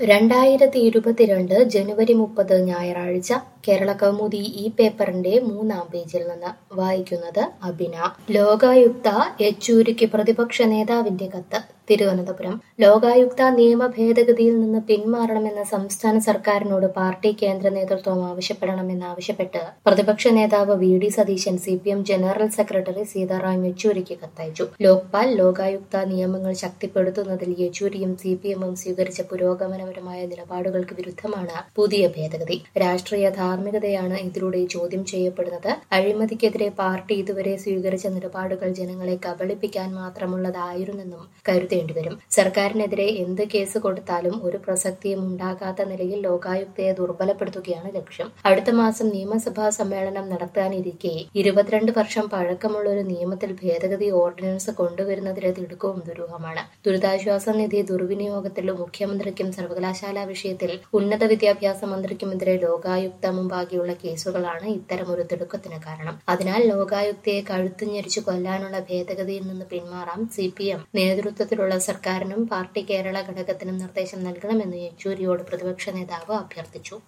രണ്ടായിരത്തി ഇരുപത്തിരണ്ട് ജനുവരി മുപ്പത് ഞായറാഴ്ച കേരള കൗമുദി ഈ പേപ്പറിന്റെ മൂന്നാം പേജിൽ നിന്ന് വായിക്കുന്നത് അബിന ലോകായുക്ത യെച്ചൂരിക്ക് പ്രതിപക്ഷ നേതാവിന്റെ കത്ത് തിരുവനന്തപുരം ലോകായുക്ത നിയമ ഭേദഗതിയിൽ നിന്ന് പിന്മാറണമെന്ന് സംസ്ഥാന സർക്കാരിനോട് പാർട്ടി കേന്ദ്ര നേതൃത്വം ആവശ്യപ്പെടണമെന്നാവശ്യപ്പെട്ട് പ്രതിപക്ഷ നേതാവ് V D Satheesan C P M general secretary Sitaram യെച്ചൂരിക്ക് കത്തയച്ചു ലോക്പാൽ ലോകായുക്ത നിയമങ്ങൾ ശക്തിപ്പെടുത്തുന്നതിൽ യെച്ചൂരിയും സി പി എമ്മും സ്വീകരിച്ച പുരോഗമനപരമായ നിലപാടുകൾക്ക് വിരുദ്ധമാണ് പുതിയ ഭേദഗതി രാഷ്ട്രീയ ധാർമ്മികതയാണ് ഇതിലൂടെ ചോദ്യം ചെയ്യപ്പെടുന്നത് അഴിമതിക്കെതിരെ പാർട്ടി ഇതുവരെ സ്വീകരിച്ച നിലപാടുകൾ ജനങ്ങളെ കബളിപ്പിക്കാൻ മാത്രമുള്ളതായിരുന്നെന്നും കരുതേണ്ടിവരും സർക്കാരിനെതിരെ എന്ത് കേസ് കൊടുത്താലും ഒരു പ്രസക്തിയും ഉണ്ടാകാത്ത നിലയിൽ ലോകായുക്തയെ ദുർബലപ്പെടുത്തുകയാണ് ലക്ഷ്യം അടുത്ത മാസം നിയമസഭാ സമ്മേളനം നടത്താനിരിക്കെ ഇരുപത്തിരണ്ട് വർഷം പഴക്കമുള്ള ഒരു നിയമത്തിൽ ഭേദഗതി ഓർഡിനൻസ് കൊണ്ടുവരുന്നതിലെ തിടുക്കവും ദുരൂഹമാണ് ദുരിതാശ്വാസ നിധി ദുർവിനിയോഗത്തിൽ മുഖ്യമന്ത്രിക്കും സർവകലാശാല വിഷയത്തിൽ ഉന്നത വിദ്യാഭ്യാസ മന്ത്രിക്കുമെതിരെ ലോകായുക്ത മുമ്പാകെയുള്ള കേസുകളാണ് ഇത്തരമൊരു തിടുക്കത്തിന് കാരണം അതിനാൽ ലോകായുക്തയെ കഴുത്തുഞ്ഞെരിച്ചു കൊല്ലാനുള്ള ഭേദഗതിയിൽ നിന്ന് പിന്മാറാൻ സി പി എം നേതൃത്വത്തിലുള്ള സർക്കാരിനും പാർട്ടി കേരള ഘടകത്തിനും നിർദ്ദേശം നൽകണമെന്ന് യെച്ചൂരിയോട് പ്രതിപക്ഷ നേതാവ് അഭ്യർത്ഥിച്ചു